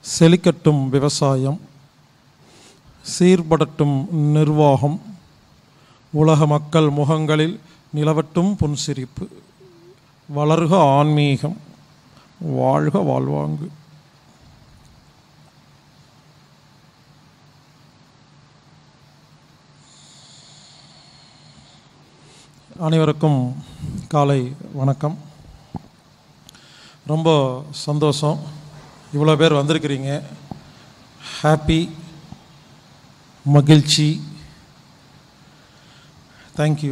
செழிக்கட்டும் விவசாயம் சீர்படட்டும் நிர்வாகம் உலக மக்கள் முகங்களில் நிலவட்டும் புன்சிரிப்பு வளர்க ஆன்மீகம் வாழ்க வாழ்வாங்கு அனைவருக்கும் காலை வணக்கம் ரொம்ப சந்தோஷம் இவ்வளோ பேர் வந்திருக்கிறீங்க ஹாப்பி மகிழ்ச்சி தேங்க்யூ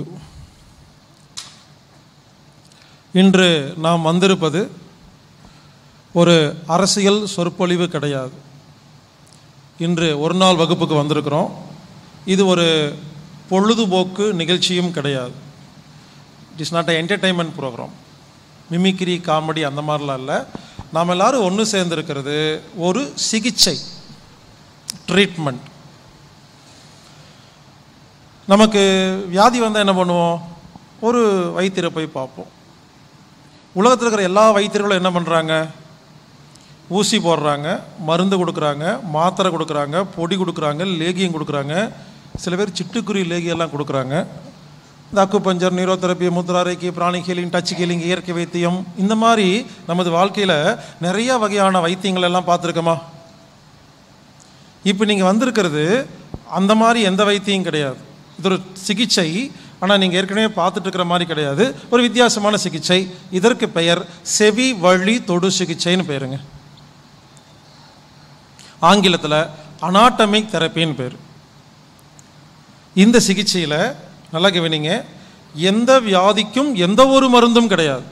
இன்று நாம் வந்திருப்பது ஒரு அரசியல் சொற்பொழிவு கிடையாது இன்று ஒரு நாள் வகுப்புக்கு வந்திருக்கிறோம் இது ஒரு பொழுதுபோக்கு நிகழ்ச்சியும் கிடையாது it is not a entertainment program mimicry comedy அந்த மாதிரிலாம் இல்லை நாம் எல்லாரும் ஒன்று சேர்ந்துருக்கிறது ஒரு சிகிச்சை ட்ரீட்மெண்ட் நமக்கு வியாதி வந்தால் என்ன பண்ணுவோம் ஒரு வைத்தியரை போய் பார்ப்போம் உலகத்தில் இருக்கிற எல்லா வைத்தியர்களும் என்ன பண்ணுறாங்க ஊசி போடுறாங்க மருந்து கொடுக்குறாங்க மாத்திரை கொடுக்குறாங்க பொடி கொடுக்குறாங்க லேகியம் கொடுக்குறாங்க சில பேர் சிட்டுக்குருவி லேகியெல்லாம் கொடுக்குறாங்க இந்த அக்குபஞ்சர் நியூரோதெரப்பி முத்ராரைக்கி பிராணி ஹீலிங் டச் ஹீலிங் இயற்கை வைத்தியம் இந்த மாதிரி நமது வாழ்க்கையில் நிறைய வகையான வைத்தியங்கள் எல்லாம் பார்த்துருக்கோமா இப்போ நீங்கள் வந்திருக்கிறது அந்த மாதிரி எந்த வைத்தியம் கிடையாது இது ஒரு சிகிச்சை ஆனால் நீங்கள் ஏற்கனவே பார்த்துட்டு இருக்கிற மாதிரி கிடையாது ஒரு வித்தியாசமான சிகிச்சை இதற்கு பெயர் செவி வழி தொடு சிகிச்சைன்னு பேருங்க ஆங்கிலத்தில் அனாட்டமிக் தெரப்பின்னு பேர் இந்த சிகிச்சையில் நல்லா கவனிங்க எந்த வியாதிக்கும் எந்த ஒரு மருந்தும் கிடையாது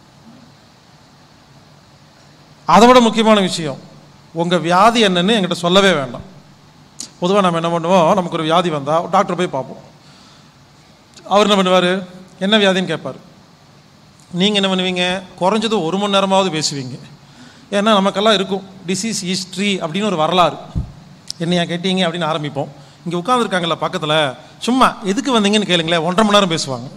அதை விட முக்கியமான விஷயம் உங்கள் வியாதி என்னன்னு என்கிட்ட சொல்லவே வேண்டாம் பொதுவாக நம்ம என்ன பண்ணுவோம் நமக்கு ஒரு வியாதி வந்தால் டாக்டர் போய் பார்ப்போம் அவர் என்ன பண்ணுவார் என்ன வியாதின்னு கேட்பார் நீங்கள் என்ன பண்ணுவீங்க குறைஞ்சது ஒரு மணி நேரமாவது பேசுவீங்க ஏன்னா நமக்கெல்லாம் இருக்கும் டிசீஸ் ஹிஸ்ட்ரி அப்படின்னு ஒரு வரலாறு என்னையா கேட்டீங்க அப்படின்னு ஆரம்பிப்போம் இங்கே உட்காந்துருக்காங்கல்ல பக்கத்தில் சும்மா எதுக்கு வந்தீங்கன்னு கேளுங்களேன் ஒன்றரை மணி நேரம் பேசுவாங்க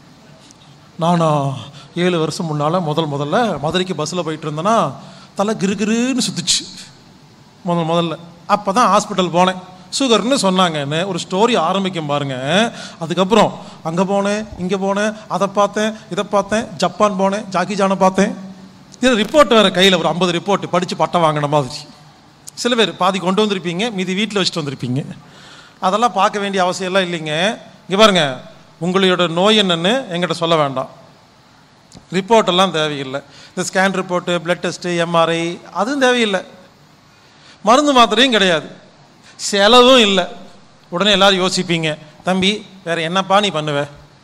நானா ஏழு வருஷம் முன்னால் முதல் முதல்ல மதுரைக்கு பஸ்ஸில் போயிட்டு இருந்தேன்னா தலை கிருகிருன்னு சுத்துச்சு முதல் முதல்ல அப்போ தான் ஹாஸ்பிட்டல் போனேன் சுகர்னு சொன்னாங்கன்னு ஒரு ஸ்டோரி ஆரம்பிக்கும் பாருங்க அதுக்கப்புறம் அங்கே போனேன் இங்கே போனேன் அதை பார்த்தேன் இதை பார்த்தேன் ஜப்பான் போனேன் ஜாக்கி ஜானை பார்த்தேன் இது ரிப்போர்ட் வேறு கையில் ஒரு ஐம்பது ரிப்போர்ட் படித்து பட்டம் வாங்கின மாதிரி சில பேர் பாதி கொண்டு வந்திருப்பீங்க மீதி வீட்டில் வச்சுட்டு வந்திருப்பீங்க அதெல்லாம் பார்க்க வேண்டிய அவசியம் எல்லாம் இல்லைங்க இங்கே பாருங்க உங்களோட நோய் என்னன்னு எங்கிட்ட சொல்ல வேண்டாம் ரிப்போர்ட் எல்லாம் தேவையில்லை இந்த scan report blood test MRI அதுவும் தேவையில்லை மருந்து மாத்திரையும் கிடையாது செலவும் இல்லை உடனே எல்லாரும் யோசிப்பீங்க தம்பி வேற என்னப்பா நீ பண்ணுவ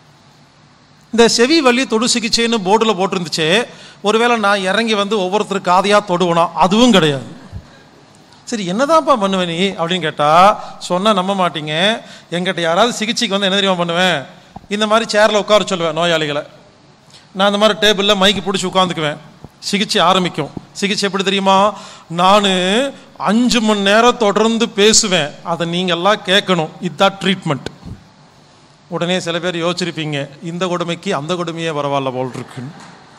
இந்த செவி வலி தொடு சிகிச்சைன்னு போர்டில் போட்டிருந்துச்சு ஒருவேளை நான் இறங்கி வந்து ஒவ்வொருத்தர் காதையாக தொடுவனா அதுவும் கிடையாது சரி என்னதான்ப்பா பண்ணுவேன் நீ அப்படின்னு கேட்டால் சொன்னால் நம்ப மாட்டீங்க எங்கிட்ட யாராவது சிகிச்சைக்கு வந்து என்ன தெரியுமா பண்ணுவேன் இந்த மாதிரி சேரில் உட்கார சொல்லுவேன் நோயாளிகளை நான் இந்த மாதிரி டேபிளில் மைக்கு பிடிச்சி உட்காந்துக்குவேன் சிகிச்சை ஆரம்பிக்கும் சிகிச்சை எப்படி தெரியுமா நான் அஞ்சு மணி நேரம் தொடர்ந்து பேசுவேன் அதை நீங்கள்லாம் கேட்கணும் இதுதான் ட்ரீட்மெண்ட் உடனே சில பேர் யோசிச்சிருப்பீங்க இந்த கொடுமைக்கு அந்த கொடுமையே பரவாயில்ல போல் இருக்குன்னு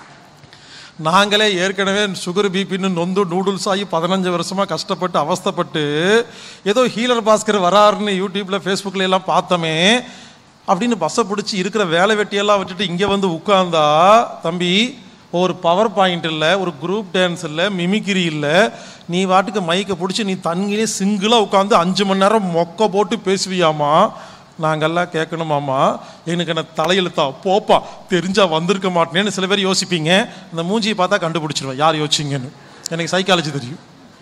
நாங்களே ஏற்கனவே சுகர் பிபின்னு நொந்து நூடுல்ஸ் ஆகி பதினஞ்சு வருஷமாக கஷ்டப்பட்டு அவஸ்தைப்பட்டு ஏதோ ஹீலர் பாஸ்கர் வராருன்னு யூடியூப்பில் ஃபேஸ்புக்கில் எல்லாம் பார்த்தோமே அப்படின்னு பஸ்ஸை பிடிச்சி இருக்கிற வேலை வெட்டியெல்லாம் விட்டுட்டு இங்கே வந்து உட்கார்ந்தா தம்பி ஒரு பவர் பாயிண்ட் இல்லை ஒரு குரூப் டான்ஸ் இல்லை மிமிக்ரி இல்லை நீ வாட்டுக்கு மைக்கை பிடிச்சி நீ தண்ணியிலே சிங்கிளாக உட்காந்து அஞ்சு மணி நேரம் மொக்க போட்டு பேசுவியாமா நாங்கெல்லாம் கேட்கணுமாமா எனக்கு என்ன தலையெழுத்தா போப்பா தெரிஞ்சா வந்திருக்க மாட்டேன்னு சில பேர் யோசிப்பீங்க அந்த மூஞ்சியை பார்த்தா கண்டுபிடிச்சிருவேன் யார் யோசிச்சிங்கன்னு எனக்கு சைக்காலஜி தெரியும்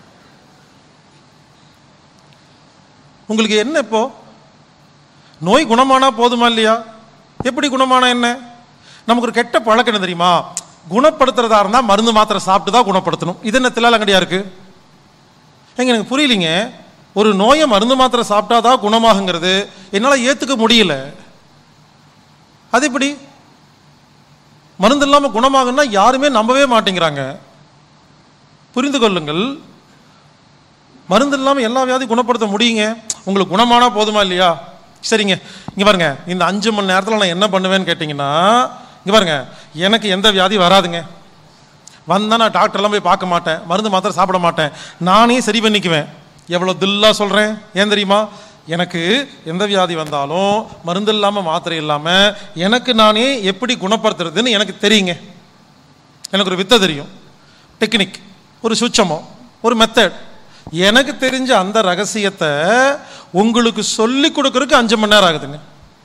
உங்களுக்கு என்ன இப்போ நோய் குணமானா போதுமா இல்லையா எப்படி குணமானா என்ன நமக்கு ஒரு கெட்ட பழக்கம் என்ன தெரியுமா குணப்படுத்துறதா இருந்தால் மருந்து மாத்திரை சாப்பிட்டு தான் குணப்படுத்தணும் இது என்ன தில்லாலங்கடியா இருக்கு எங்க எனக்கு புரியலிங்க ஒரு நோயை மருந்து மாத்திரை சாப்பிட்டா தான் குணமாகுங்கிறது என்னால் ஏற்றுக்க முடியல அது எப்படி மருந்து இல்லாமல் குணமாகுன்னா யாருமே நம்பவே மாட்டேங்கிறாங்க புரிந்து கொள்ளுங்கள் மருந்து இல்லாமல் எல்லா வியாதியும் குணப்படுத்த முடியுங்க உங்களுக்கு குணமானா போதுமா இல்லையா சரிங்க இங்கே பாருங்க இந்த அஞ்சு மணி நேரத்தில் நான் என்ன பண்ணுவேன்னு கேட்டிங்கன்னா இங்கே பாருங்க எனக்கு எந்த வியாதி வராதுங்க வந்தா நான் டாக்டர்லாம் போய் பார்க்க மாட்டேன் மருந்து மாத்திரை சாப்பிட மாட்டேன் நானே சரி பண்ணிக்குவேன் எவ்வளோ தில்லா சொல்கிறேன் ஏன் தெரியுமா எனக்கு எந்த வியாதி வந்தாலும் மருந்து இல்லாமல் மாத்திரை இல்லாமல் எனக்கு நானே எப்படி குணப்படுத்துறதுன்னு எனக்கு தெரியுங்க எனக்கு ஒரு வித்தை தெரியும் டெக்னிக் ஒரு சுச்சமோ ஒரு மெத்தட் எனக்கு தெரிஞ்ச அந்த ரகசியத்தை உங்களுக்கு சொல்லி கொடுக்கறதுக்கு அஞ்சு மணி நேரம் ஆகுதுங்க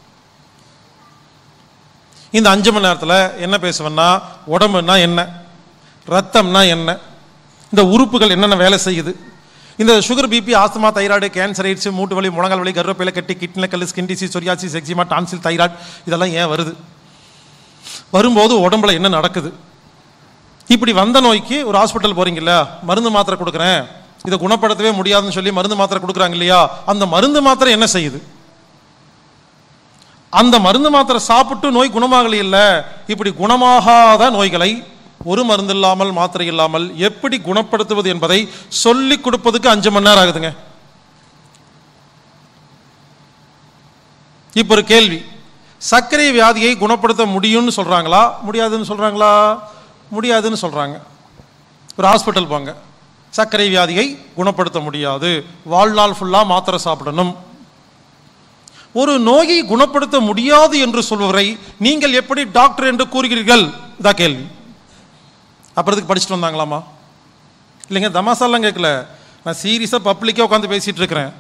இந்த அஞ்சு மணி நேரத்தில் என்ன பேசுவேன்னா உடம்புனா என்ன ரத்தம்னா என்ன இந்த உறுப்புகள் என்னென்ன வேலை செய்யுது இந்த sugar BP asthma thyroid cancer AIDS மூட்டு வலி முழங்கால் வலி கருவேப்பிலை கட்டி கிட்னி கல் skin disease psoriasis eczema tonsil thyroid இதெல்லாம் ஏன் வருது வரும்போது உடம்புல என்ன நடக்குது இப்படி வந்த நோய்க்கு ஒரு ஹாஸ்பிட்டல் போறீங்கல்ல மருந்து மாத்திரை கொடுக்குறேன் இதை குணப்படுத்தவே முடியாதுன்னு சொல்லி மருந்து மாத்திரை கொடுக்குறாங்க இல்லையா அந்த மருந்து மாத்திரை என்ன செய்யுது அந்த மருந்து மாத்திரை சாப்பிட்டு நோய் குணமாகல இல்ல இப்படி குணமாகாத நோய்களை ஒரு மருந்து இல்லாமல் மாத்திரை இல்லாமல் எப்படி குணப்படுத்துவது என்பதை சொல்லி கொடுப்பதுக்கு அஞ்சு மணி நேரம் ஆகுதுங்க இப்போ ஒரு கேள்வி சர்க்கரை வியாதியை குணப்படுத்த முடியும்னு சொல்றாங்களா முடியாதுன்னு சொல்றாங்களா முடியாதுன்னு சொல்றாங்க ஒரு ஹாஸ்பிட்டல் போங்க சர்க்கரை வியாதியை குணப்படுத்த முடியாது வாழ்நாள் ஃபுல்லா மாத்திரை சாப்பிடணும் ஒரு நோயை குணப்படுத்த முடியாது என்று சொல்பவரை நீங்கள் எப்படி டாக்டர் என்று கூறுகிறீர்கள் இதான் கேள்வி அப்புறத்துக்கு படிச்சுட்டு வந்தாங்களாமா இல்லைங்க தமாசாலாம் கேட்கல நான் சீரியஸாக பப்ளிக்காக உட்காந்து பேசிட்டு இருக்கிறேன்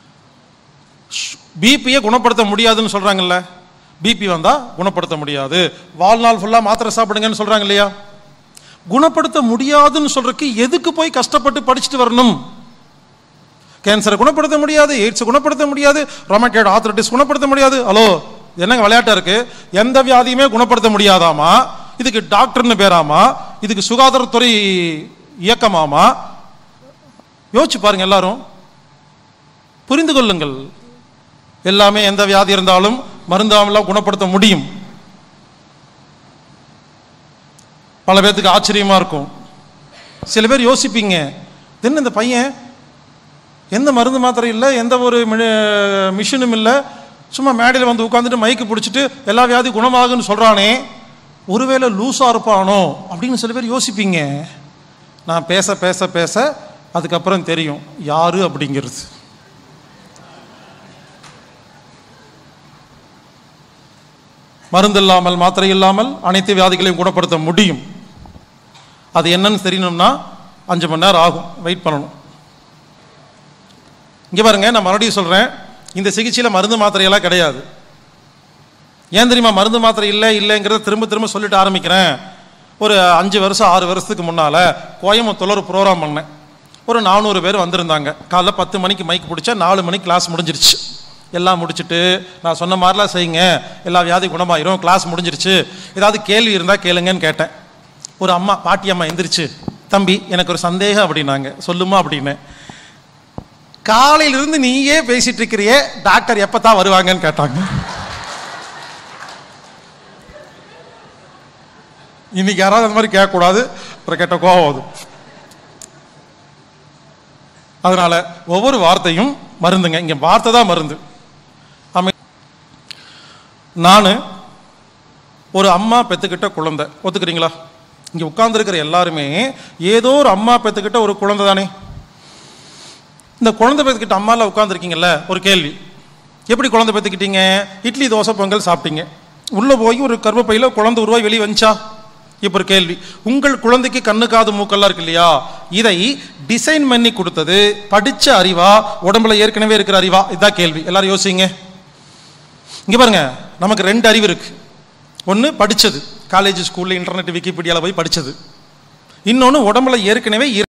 பிபியை குணப்படுத்த முடியாதுன்னு சொல்றாங்கல்ல பிபி வந்தா குணப்படுத்த முடியாது வாழ்நாள் ஃபுல்லாக மாத்திரை சாப்பிடுங்கன்னு சொல்றாங்க இல்லையா குணப்படுத்த முடியாதுன்னு சொல்றதுக்கு எதுக்கு போய் கஷ்டப்பட்டு படிச்சுட்டு வரணும் கேன்சரை குணப்படுத்த முடியாது எய்ட்ஸ் குணப்படுத்த முடியாது ரொமட்டேட் ஆத்ரட்டிஸ் குணப்படுத்த முடியாது ஹலோ இது என்னங்க விளையாட்டா இருக்கு எந்த வியாதியுமே குணப்படுத்த முடியாதாமா இதுக்கு டாக்டர்னு பேராமா இதுக்கு சுகாதாரத்துறை இயக்கமாமா யோசிச்சு பாருங்க எல்லாரும் புரிந்து கொள்ளுங்கள் எல்லாமே எந்த வியாதி இருந்தாலும் மருந்தாமலாம் குணப்படுத்த முடியும் பல பேர்த்துக்கு ஆச்சரியமா இருக்கும் சில பேர் யோசிப்பீங்க என்ன இந்த பையன் எந்த மருந்து மாத்திரை இல்லை எந்த ஒரு மி- மிஷினும் இல்லை சும்மா மேடையில் வந்து உட்காந்துட்டு மைக்கு பிடிச்சிட்டு எல்லா வியாதி குணமாகுன்னு சொல்கிறானே ஒருவேளை லூஸாக இருப்பானோ அப்படின்னு சில பேர் யோசிப்பீங்க நான் பேச பேச பேச அதுக்கப்புறம் தெரியும் யாரு அப்படிங்கிறது மருந்து இல்லாமல் மாத்திரை இல்லாமல் அனைத்து வியாதிகளையும் குணப்படுத்த முடியும் அது என்னன்னு தெரியணும்னா அஞ்சு மணி நேரம் ஆகும் வெயிட் பண்ணணும் இங்கே பாருங்க நான் மறுபடியும் சொல்கிறேன் இந்த சிகிச்சையில் மருந்து மாத்திரையெல்லாம் கிடையாது ஏன் தெரியுமா மருந்து மாத்திரை இல்லை இல்லைங்கிறத திரும்ப திரும்ப சொல்லிட்டு ஆரம்பிக்கிறேன் ஒரு அஞ்சு வருஷம் ஆறு வருஷத்துக்கு முன்னால் கோயம்புத்தூர்ல ஒரு ப்ரோக்ராம் பண்ணேன் ஒரு நானூறு பேர் வந்திருந்தாங்க காலைல பத்து மணிக்கு மைக் பிடிச்சா நாலு மணிக்கு கிளாஸ் முடிஞ்சிருச்சு எல்லாம் முடிச்சுட்டு நான் சொன்ன மாதிரிலாம் செய்யுங்க எல்லா வியாதி குணமாயிரும் கிளாஸ் முடிஞ்சிருச்சு ஏதாவது கேள்வி இருந்தால் கேளுங்கன்னு கேட்டேன் ஒரு அம்மா பாட்டி அம்மா எந்திரிச்சு தம்பி எனக்கு ஒரு சந்தேகம் அப்படின்னாங்க சொல்லுமா அப்படின்னு காலையிலிருந்து நீயே பேசிட்டு இருக்கிறியே டாக்டர் எப்பதான் வருவாங்கன்னு கேட்டாங்க இன்னைக்கு யாராவது அந்த மாதிரி கேட்கக்கூடாது அப்புறம் கேட்ட கோவம் வரும் அதனால ஒவ்வொரு வார்த்தையும் மருந்துங்க இங்க வார்த்தை தான் மருந்து அமை நான் ஒரு அம்மா பெத்துக்கிட்ட குழந்தை ஒத்துக்கிறீங்களா இங்க உட்கார்ந்துருக்கிற எல்லாருமே ஏதோ ஒரு அம்மா பெத்துக்கிட்ட ஒரு குழந்தை தானே இந்த குழந்தை பெற்றுக்கிட்ட அம்மாவில் உட்காந்துருக்கீங்கல்ல ஒரு கேள்வி எப்படி குழந்தை பெற்றுக்கிட்டீங்க இட்லி தோசை பொங்கல் சாப்பிட்டீங்க உள்ளே போய் ஒரு கர்ப்பப்பையில் குழந்தை உருவாய் வெளியே வந்துச்சா இப்போ ஒரு கேள்வி உங்கள் குழந்தைக்கு கண்ணு காது மூக்கெல்லாம் இருக்கு இல்லையா இதை டிசைன் பண்ணி கொடுத்தது படிச்ச அறிவா உடம்புல ஏற்கனவே இருக்கிற அறிவா இதான் கேள்வி எல்லாரும் யோசிங்க இங்க பாருங்க நமக்கு ரெண்டு அறிவு இருக்கு ஒன்று படிச்சது காலேஜ் ஸ்கூல்ல இன்டர்நெட் விக்கிபீடியாவில் போய் படிச்சது இன்னொன்று உடம்புல ஏற்கனவே